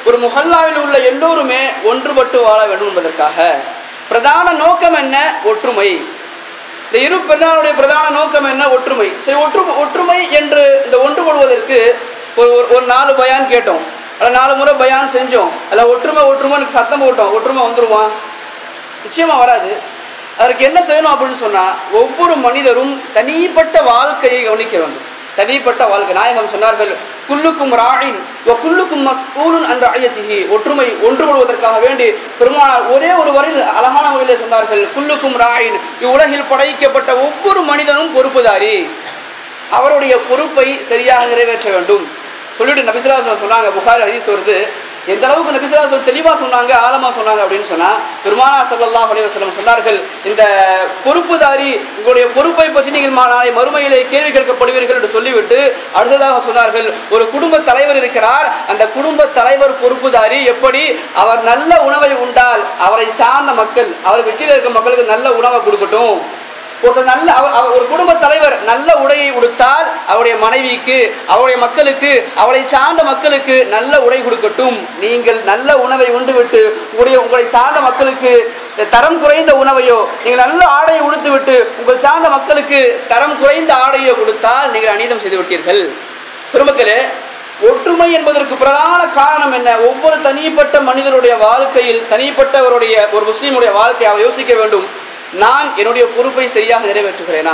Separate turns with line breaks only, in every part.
ஒரு முஹல்லாவில் உள்ள எல்லோருமே ஒன்றுபட்டு வாழ வேண்டும் என்பதற்காக பிரதான நோக்கம் என்ன ஒற்றுமை இந்த இரு பெண்ணாருடைய பிரதான நோக்கம் என்ன ஒற்றுமை சரி ஒற்று ஒற்றுமை என்று இந்த ஒன்றுபடுவதற்கு ஒரு ஒரு- ஒரு நாலு பயான் கேட்டோம் அதில் நாலு முறை பயான் செஞ்சோம் அதில் ஒற்றுமை ஒற்றுமைன்னு சத்தம் போட்டோம் ஒற்றுமை வந்துருமா நிச்சயமா வராது அதற்கு என்ன செய்யணும் அப்படின்னு சொன்னா ஒவ்வொரு மனிதரும் தனிப்பட்ட வாழ்க்கையை கவனிக்க வேண்டும் தனிப்பட்ட வாழ்க்கை நாயகம் சொன்னார்கள் குல்லுக்கும் ராயின் குல்லுக்கும் மஸ்பூலுன் அந்த ஆயத்திகி ஒற்றுமை ஒன்றுபடுவதற்காக வேண்டி பெருமானார் ஒரே ஒரு வரையில் அழகான முறையில் சொன்னார்கள் குல்லுக்கும் ராயின் இவ்வுலகில் படைக்கப்பட்ட ஒவ்வொரு மனிதனும் பொறுப்புதாரி அவருடைய பொறுப்பை சரியாக நிறைவேற்ற வேண்டும் சொல்லிட்டு நபிசுலாசனம் சொன்னாங்க புகார் ஹதீஸ் வருது எந்த அளவுக்கு நபிசுலாசனம் தெளிவாக சொன்னாங்க ஆழமா சொன்னாங்க அப்படின்னு சொன்னா பெருமானா ஸல்லல்லாஹு அலைஹி வஸல்லம் சொன்னார்கள் இந்த பொறுப்புதாரி உங்களுடைய பொறுப்பை பற்றி நீங்கள் மா- நாளை மறுமையிலே கேள்வி கேட்கப்படுவீர்கள் என்று சொல்லிவிட்டு அடுத்ததாக சொன்னார்கள் ஒரு குடும்ப தலைவர் இருக்கிறார் அந்த குடும்ப தலைவர் பொறுப்புதாரி எப்படி அவர் நல்ல உணவை உண்டால் அவரை சார்ந்த மக்கள் அவர் வெற்றியில் இருக்க மக்களுக்கு நல்ல உணவை கொடுக்கட்டும் ஒருத்தர் நல்ல அவர் அவர் ஒரு குடும்ப தலைவர் நல்ல உடையை உடுத்தால் அவருடைய மனைவிக்கு அவருடைய மக்களுக்கு அவளை சார்ந்த மக்களுக்கு நல்ல உடை கொடுக்கட்டும் நீங்கள் நல்ல உணவை உண்டுவிட்டு உங்களுடைய உங்களை சார்ந்த மக்களுக்கு தரம் குறைந்த உணவையோ நீங்கள் நல்ல ஆடையை உடுத்துவிட்டு உங்கள் சார்ந்த மக்களுக்கு தரம் குறைந்த ஆடையோ கொடுத்தால் நீங்கள் அநீதம் செய்து விட்டீர்கள் பெருமக்களே ஒற்றுமை என்பதற்கு பிரதான காரணம் என்ன ஒவ்வொரு தனிப்பட்ட மனிதருடைய வாழ்க்கையில் தனிப்பட்டவருடைய ஒரு முஸ்லீமுடைய வாழ்க்கையை அவர் யோசிக்க வேண்டும் நான் என்னுடைய பொறுப்பை சரியாக நிறைவேற்றுகிறேனா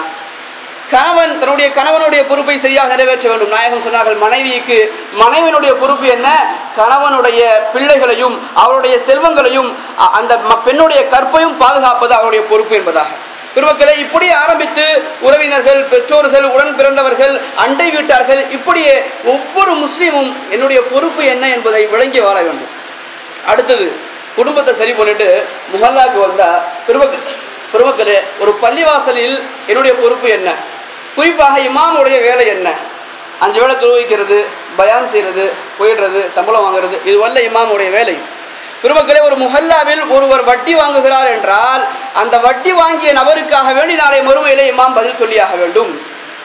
கணவன் தன்னுடைய கணவனுடைய பொறுப்பை சரியாக நிறைவேற்ற வேண்டும் நாயகம் சொன்னார்கள் மனைவிக்கு மனைவனுடைய பொறுப்பு என்ன கணவனுடைய பிள்ளைகளையும் அவருடைய செல்வங்களையும் அ- அந்த ம- பெண்ணுடைய கற்பையும் பாதுகாப்பது அவருடைய பொறுப்பு என்பதாக பெருமக்களை இப்படி ஆரம்பித்து உறவினர்கள் பெற்றோர்கள் உடன் பிறந்தவர்கள் அண்டை வீட்டார்கள் இப்படியே ஒவ்வொரு முஸ்லீமும் என்னுடைய பொறுப்பு என்ன என்பதை விளங்கி வாழ வேண்டும் அடுத்தது குடும்பத்தை சரி பண்ணிட்டு முஹல்லாக்கு வந்தா பெருமக்க பெருமக்களே ஒரு பள்ளிவாசலில் என்னுடைய பொறுப்பு என்ன குறிப்பாக இமாமுடைய வேலை என்ன அஞ்சு வேளை துருவிக்கிறது பயான் செய்கிறது போயிடுறது சம்பளம் வாங்குறது இது வல்ல இமாமுடைய வேலை பெருமக்களே ஒரு முஹல்லாவில் ஒருவர் வட்டி வாங்குகிறார் என்றால் அந்த வட்டி வாங்கிய நபருக்காக வேண்டி நாளை மறுமையிலே இமாம் பதில் சொல்லியாக வேண்டும்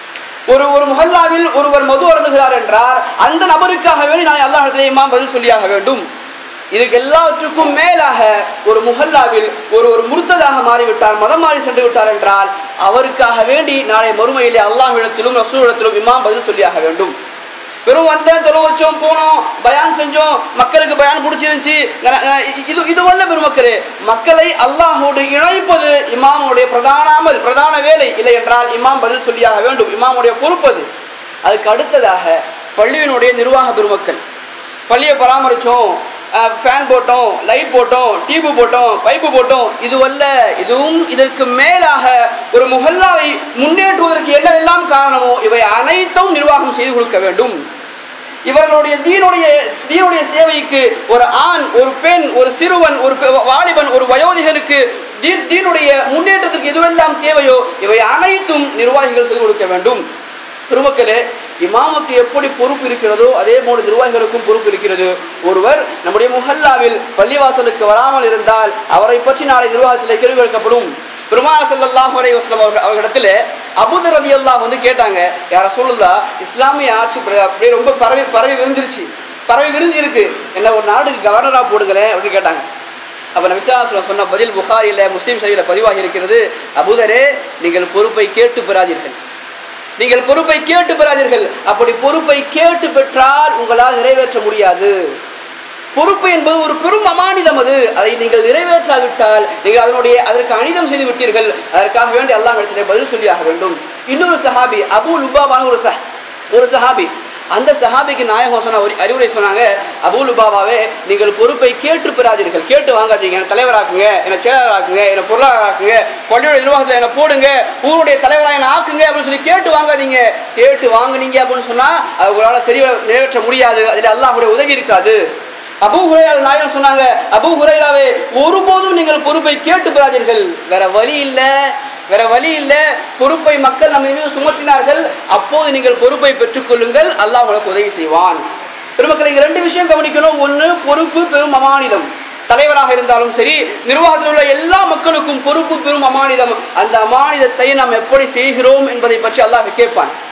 ஒரு ஒரு முஹல்லாவில் ஒருவர் மது அருந்துகிறார் என்றார் அந்த நபருக்காக வேண்டி நாளை அல்லாஹ் இமாம் பதில் சொல்லியாக வேண்டும் இதுக்கு எல்லாவற்றுக்கும் மேலாக ஒரு முஹல்லாவில் ஒரு ஒரு முர்த்ததாக மாறிவிட்டார் மதம் மாறி சென்று விட்டார் என்றால் அவருக்காக வேண்டி நாளை மறுமையிலே அல்லாஹ்விடத்திலும் ரசூலிடத்திலும் இமாம் பதில் சொல்லியாக வேண்டும் வெறும் வந்தேன் தொலை வச்சோம் போனோம் பயான் செஞ்சோம் மக்களுக்கு பயான் பிடிச்சிருந்துச்சு அஹ் அஹ் இது இது வல்ல பெருமக்களே மக்களை அல்லாஹோடு இணைப்பது இமாமுடைய பிரதான அமல் பிரதான வேலை இல்லை என்றால் இமாம் பதில் சொல்லியாக வேண்டும் இமாமுடைய பொறுப்பு அது அதுக்கு அடுத்ததாக பள்ளியினுடைய நிர்வாக பெருமக்கள் பள்ளியை பராமரித்தோம் ஃபேன் போட்டோம் லைட் போட்டோம் டியூப் போட்டோம் பைப்பு போட்டோம் இதுவல்ல இதுவும் இதற்கு மேலாக ஒரு முஹல்லாவை முன்னேற்றுவதற்கு என்னவெல்லாம் காரணமோ இவை அனைத்தும் நிர்வாகம் செய்து கொடுக்க வேண்டும் இவர்களுடைய தீனுடைய தீனுடைய சேவைக்கு ஒரு ஆண் ஒரு பெண் ஒரு சிறுவன் ஒரு பெ- வாலிபன் ஒரு வயோதிகனுக்கு தீன் தீனுடைய முன்னேற்றத்துக்கு எதுவெல்லாம் தேவையோ இவை அனைத்தும் நிர்வாகிகள் செய்து கொடுக்க வேண்டும் பெருமக்களே இமாமுக்கு எப்படி பொறுப்பு இருக்கிறதோ அதே போல நிர்வாகிகளுக்கும் பொறுப்பு இருக்கிறது ஒருவர் நம்முடைய முஹல்லாவில் பள்ளிவாசலுக்கு வராமல் இருந்தால் அவரை பற்றி நாளை நிர்வாகத்தில் கேள்வி கேட்கப்படும் பெருமாள் ஸல்லல்லாஹு அலைஹி வஸல்லம் அவர்கள் அவர்களிடத்தில் அபூதர் ரலியல்லாஹு வந்து கேட்டாங்க யார சொல்லுதா இஸ்லாமிய ஆட்சி பிர- அப்படியே ரொம்ப பரவி பரவி விரிஞ்சிருச்சு பரவி விரிஞ்சிருக்கு என்ன ஒரு நாடுக்கு கவர்னரா போடுங்களேன் அப்படின்னு கேட்டாங்க அப்ப நம்ம விசுவாசம் சொன்ன பதில் புகாரில் முஸ்லீம் சரிவில் பதிவாகி இருக்கிறது அபூதரே நீங்கள் பொறுப்பை கேட்டு பெறாதீர்கள் நீங்கள் பொறுப்பை கேட்டு பெறாதீர்கள் அப்படி பொறுப்பை கேட்டு பெற்றால் உங்களால் நிறைவேற்ற முடியாது பொறுப்பு என்பது ஒரு பெரும் அமானிதம் அது அதை நீங்கள் நிறைவேற்றாவிட்டால் நீங்கள் அதனுடைய அதற்கு அனிதம் செய்து விட்டீர்கள் அதற்காக வேண்டி அல்லாஹ் இடத்திலே பதில் சொல்லியாக வேண்டும் இன்னொரு சஹாபி அபு லுபாவான ஒரு சஹ் ஒரு சஹாபி அந்த சஹாபிக்கு நாயகம் சொன்ன ஒரு அறிவுரை சொன்னாங்க அபு லுபாவாவே நீங்கள் பொறுப்பை கேட்டு பெறாதீர்கள் கேட்டு வாங்காதீங்க என்னை தலைவராக்குங்க என்னை செயலாளராக்குங்க என்னை பொருளாளராக்குங்க பள்ளியோட நிர்வாகத்தில் என்னை போடுங்க ஊருடைய தலைவராக என்னை ஆக்குங்க அப்படின்னு சொல்லி கேட்டு வாங்காதீங்க கேட்டு வாங்குனீங்க அப்படின்னு சொன்னா அது உங்களால் சரி நிறைவேற்ற முடியாது அதில் அல்லாஹ்வுடைய உதவி இருக்காது அபு ஹுரைரா நாயகம் சொன்னாங்க அபு ஹுரைராவே ஒருபோதும் நீங்கள் பொறுப்பை கேட்டு பெறாதீர்கள் வேற வழி இல்ல வேற வழி இல்ல பொறுப்பை மக்கள் நம்ம மீது சுமத்தினார்கள் அப்போது நீங்கள் பொறுப்பை பெற்றுக்கொள்ளுங்கள் அல்லாஹ் உங்களுக்கு உதவி செய்வான் பெருமக்களை இங்க ரெண்டு விஷயம் கவனிக்கணும் ஒண்ணு பொறுப்பு பெரும் அமானிதம் தலைவராக இருந்தாலும் சரி நிர்வாகத்தில் உள்ள எல்லா மக்களுக்கும் பொறுப்பு பெரும் அமானிதம் அந்த அமானிதத்தை நாம் எப்படி செய்கிறோம் என்பதை பற்றி அல்லாஹ் கேட்பான்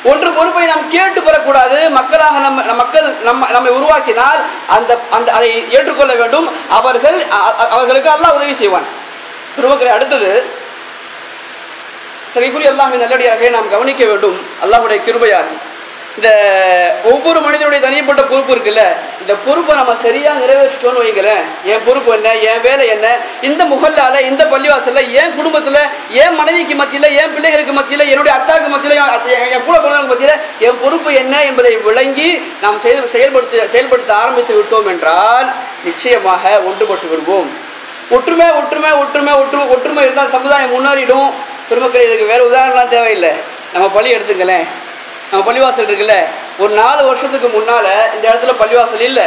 ஒன்று பொறுப்பை நாம் கேட்டு பெறக்கூடாது மக்களாக நம்ம நம் மக்கள் நம்ம நம்மை உருவாக்கினால் அந்த அந்த அதை ஏற்றுக்கொள்ள வேண்டும் அவர்கள் அ- அ- அவர்களுக்கு அல்லாஹ் உதவி செய்வான் பெருமக்களை அடுத்தது சரிக்குரிய அல்லாஹின் நல்லடியாக நாம் கவனிக்க வேண்டும் அல்லாஹ்வுடைய கிருபையால் இந்த ஒவ்வொரு மனிதனுடைய தனிப்பட்ட பொறுப்பு இருக்குல்ல இந்த பொறுப்பை நம்ம சரியா நிறைவேற்றிட்டோம்னு வைங்களேன் என் பொறுப்பு என்ன என் வேலை என்ன இந்த முகல்லால இந்த பள்ளிவாசல்ல என் குடும்பத்துல என் மனைவிக்கு மத்தியில என் பிள்ளைகளுக்கு மத்தியில என்னுடைய அத்தாக்கு மத்தியில என் என் கூட பிறந்தவங்க மத்தியில என் பொறுப்பு என்ன என்பதை விளங்கி நாம் செயல் செயல்படுத்த செயல்படுத்த ஆரம்பித்து விட்டோம் என்றால் நிச்சயமாக ஒன்றுபட்டு விடுவோம் ஒற்றுமை ஒற்றுமை ஒற்றுமை ஒற்றுமை ஒற்றுமை இருந்தால் சமுதாயம் முன்னேறிடும் பெருமக்கள் இதுக்கு வேற உதாரணம்லாம் தேவையில்லை நம்ம பள்ளி எடுத்துங்களேன் நம்ம பள்ளிவாசல் இருக்குல்ல ஒரு நாலு வருஷத்துக்கு முன்னால இந்த இடத்துல பள்ளிவாசல் இல்லை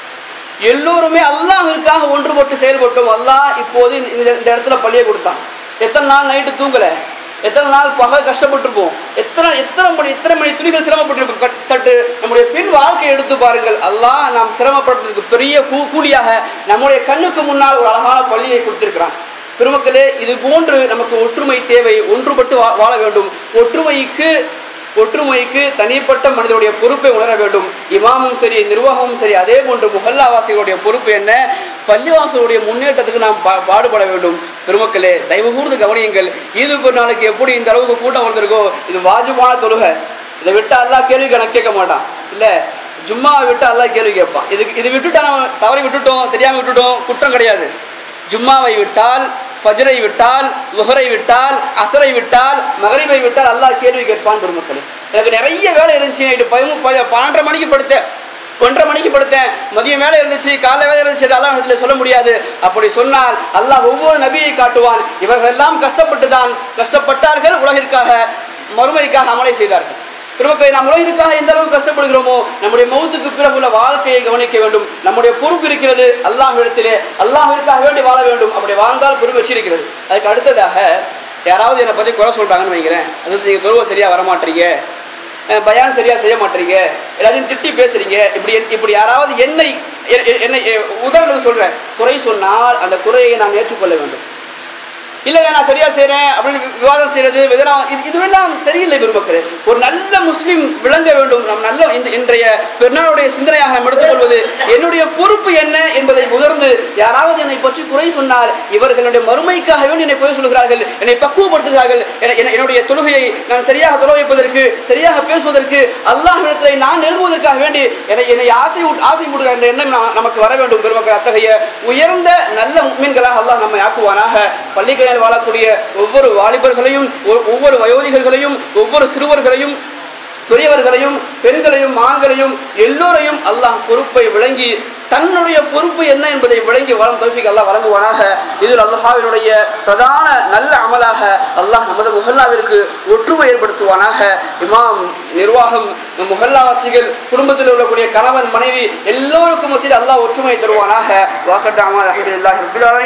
எல்லோருமே அல்லாஹ்விற்காக ஒன்றுபட்டு செயல்பட்டோம் அல்லாஹ் இப்போது இந்த இந்த இடத்துல பள்ளியை கொடுத்தான் எத்தனை நாள் நைட்டு தூங்கல எத்தனை நாள் பகல் கஷ்டப்பட்டிருப்போம் எத்தனை எத்தனை மணி எத்தனை மணி துணிகள் சிரமப்பட்டிருப்போம் கட்- சற்று நம்முடைய பின் வாழ்க்கையை எடுத்து பாருங்கள் அல்லாஹ் நாம் சிரமப்படுறதுக்கு பெரிய கூ கூலியாக நம்முடைய கண்ணுக்கு முன்னால் ஒரு அழகான பள்ளியை கொடுத்திருக்கிறான் பெருமக்களே இது போன்று நமக்கு ஒற்றுமை தேவை ஒன்றுபட்டு வா- வாழ வேண்டும் ஒற்றுமைக்கு ஒற்றுமைக்கு தனிப்பட்ட மனிதனுடைய பொறுப்பை உணர வேண்டும் இமாமும் சரி நிர்வாகமும் சரி அதே போன்று முகல்லாவாசிகளுடைய பொறுப்பு என்ன பள்ளிவாசலுடைய முன்னேற்றத்துக்கு நாம் பா- பாடுபட வேண்டும் பெருமக்களே தயவு கூர்ந்து கவனியுங்கள் ஈது பெருநாளுக்கு எப்படி இந்த அளவுக்கு கூட்டம் வந்திருக்கோ இது வாஜிபான தொழுகை இதை விட்டு அல்லாஹ் கேள்வி கணக்கு கேட்க மாட்டான் இல்ல ஜும்மாவை விட்டு அல்லாஹ் கேள்வி கேட்பான் இதுக்கு இது விட்டுட்டா நம்ம தவறி விட்டுட்டோம் தெரியாம விட்டுட்டோம் குற்றம் கிடையாது ஜும்மாவை விட்டால் ஃபஜ்ரை விட்டால் லுஹரை விட்டால் அசரை விட்டால் மகரிபை விட்டால் அல்லாஹ் கேள்வி கேட்பான் பெருமக்களே எனக்கு நிறைய வேலை இருந்துச்சு நைட்டு பதிமூ ப- பன்னெண்டரை மணிக்கு படுத்தேன் ஒன்றரை மணிக்கு படுத்தேன் மதியம் வேலை இருந்துச்சு காலை வேலை இருந்துச்சு இது அல்லாஹ் இடத்துல சொல்ல முடியாது அப்படி சொன்னால் அல்லாஹ் ஒவ்வொரு நபியை காட்டுவான் இவர்கள் எல்லாம் கஷ்டப்பட்டு தான் கஷ்டப்பட்டார்கள் உலகிற்காக மறுமைக்காக அமலை செய்தார்கள் பெருமக்களை நாம் உலகிற்காக எந்த அளவுக்கு கஷ்டப்படுகிறோமோ நம்முடைய மௌத்துக்கு பிறகு உள்ள வாழ்க்கையை கவனிக்க வேண்டும் நம்முடைய பொறுப்பு இருக்கிறது அல்லாஹ்விடத்திலே அல்லாஹ்விற்காக வேண்டி வாழ வேண்டும் அப்படி வாழ்ந்தால் பொறுப்பு வச்சிருக்கிறது அதுக்கு அடுத்ததாக யாராவது என்னை பற்றி குறை சொல்கிறாங்கன்னு வைக்கிறேன் அது நீங்கள் தொழுவ சரியாக வரமாட்டீங்க அஹ் பயான் சரியா செய்ய மாட்டீங்க எல்லாத்தையும் திட்டி பேசுறீங்க இப்படி இப்படி யாராவது என்னை எ- எ- என்னை எ- உதாரணத்துக்கு சொல்றேன் குறை சொன்னால் அந்த குறையை நாம் ஏற்றுக்கொள்ள வேண்டும் இல்லைங்க நான் சரியா செய்றேன் அப்படின்னு வி- விவாதம் செய்யறது விதனம் இது இதுவெல்லாம் சரியில்லை பெருமக்களே ஒரு நல்ல முஸ்லீம் விளங்க வேண்டும் நம் நல்ல இந்த இன்றைய பெருநாளுடைய சிந்தனையாக நாம் எடுத்துக்கொள்வது என்னுடைய பொறுப்பு என்ன என்பதை உணர்ந்து யாராவது என்னை பற்றி குறை சொன்னால் இவர்களுடைய மறுமைக்காக வேண்டி என்னை குறை சொல்கிறார்கள் என்னை பக்குவப்படுத்துகிறார்கள் என- என- என்னுடைய தொழுகையை நான் சரியாக தொலை வைப்பதற்கு சரியாக பேசுவதற்கு அல்லாஹ்விடத்தை நான் நெருங்குவதற்காக வேண்டி என்னை என்னை ஆசை ஊட்- ஆசை மூடுகிற என்ற எண்ணம் நா- நமக்கு வர வேண்டும் பெருமக்கள் அத்தகைய உயர்ந்த நல்ல முக்மீன்களாக அல்லாஹ் நம்மை ஆக்குவானாக பள்ளிக்கையில் வாழக்கூடிய ஒவ்வொரு வாலிபர்களையும் ஒ- ஒவ்வொரு வயோதிகர்களையும் ஒவ்வொரு சிறுவர்களையும் பெரியவர்களையும் பெண்களையும் ஆண்களையும் எல்லோரையும் அல்லாஹ் பொறுப்பை விளங்கி தன்னுடைய பொறுப்பு என்ன என்பதை விளங்கி வரம் தோஃபிக் அல்லாஹ் வழங்குவானாக இதில் அல்லாஹாவினுடைய பிரதான நல்ல அமலாக அல்லாஹ் நமது முஹல்லாவிற்கு ஒற்றுமை ஏற்படுத்துவானாக இமாம் நிர்வாகம் முஹல்லாவாசிகள் குடும்பத்தில் உள்ளக்கூடிய கணவன் மனைவி எல்லோருக்கும் மத்தியில் அல்லாஹ் ஒற்றுமை தருவானாக வாக்கட்டாமல் அஹமதுல்லாஹி ரபில் ஆலமீன்